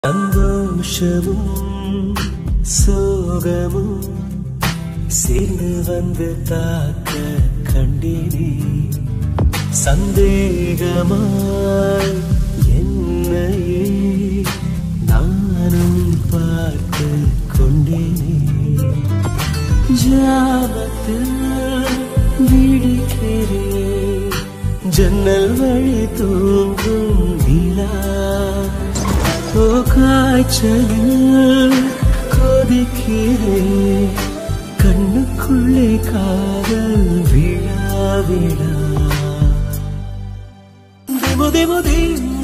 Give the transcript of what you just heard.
சந்தோஷமும் சோகமும் சேர்ந்து வந்து தாக்க கண்டினே சந்தேகமாய் என்னையே நானும் பார்த்து கொண்டேனே ஜாபத்தில் விழிக்கிறேன் ஜன்னல் வழி தூங்கும் நிலா ஓ காய்ச்சலில் கொதிக்கிறேன் கண்ணுக்குள்ளே காதல் விழா விழா திமு திமு திம்